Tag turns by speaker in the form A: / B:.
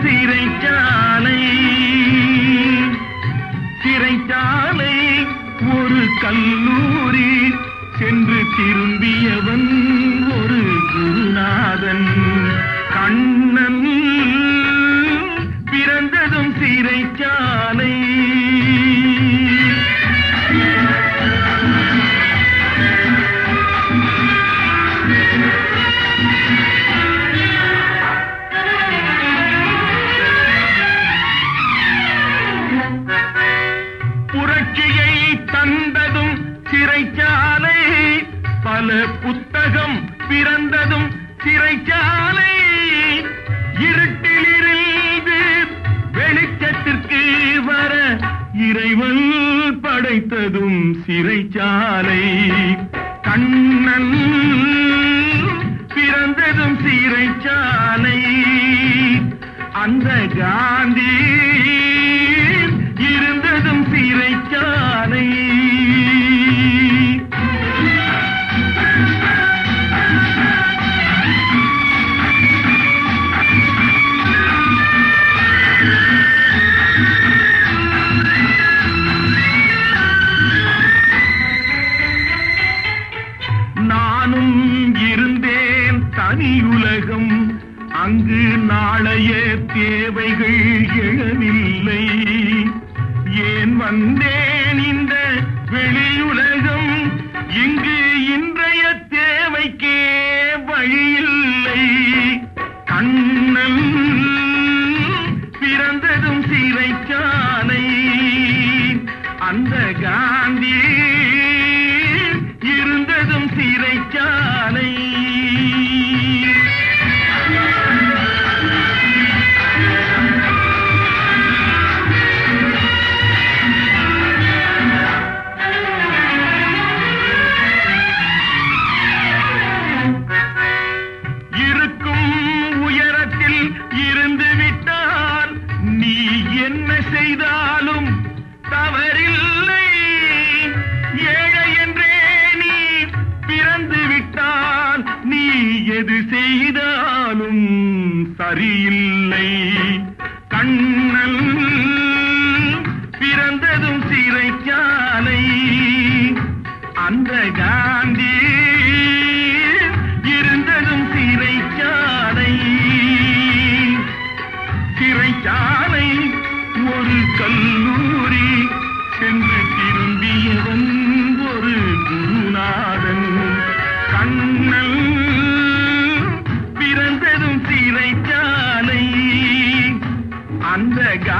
A: சிறைச்சாலை சிறைச்சாலை ஒரு கல்லூரி சென்று திரும்பியவன் ஒரு குருநாதன் கண்ணன் பிறந்ததும் சிறைச்சாலை புரட்சியை தந்ததும் சிறைச்சாலை பல புத்தகம் பிறந்ததும் சிறைச்சாலை இருட்டிலிருந்து வெளிச்சத்திற்கு வர இறைவன் படைத்ததும் சிறைச்சாலை கண்ணன் பிறந்ததும் சிறைச்சாலை அந்த காந்தி இருந்ததும் சிறைச்சாலை நானும் இருந்தேன் தனியுலகம் அங்கு நாளைய தேவைகள் எழவில்லை ஏன் வந்தேன் இந்த வெளியுலகம் இங்கு இன்றைய தேவைக்கே வழியில்லை கண்ணன் பிறந்ததும் சிறைச்சாலை அந்த காந்தி இருந்ததும் சிறைச்சாலை இருக்கும் உயரத்தில் இருந்து விட்டால் நீ என்ன செய்தாலும் தவறில்லை ஏழை என்றே நீ பிறந்து விட்டால் நீ எது செய்தாலும் சரியில்லை கண்ணன் பிறந்ததும் சிறைச்சாலை அந்த காந்தி இருந்ததும் சிறைச்சாலை சிறைச்சாலை ஒரு கல்லூரி சென்று திரும்பியவன் ஒரு குருநாதன் கண்ணன் பிறந்ததும் சிறைச்சாலை அந்த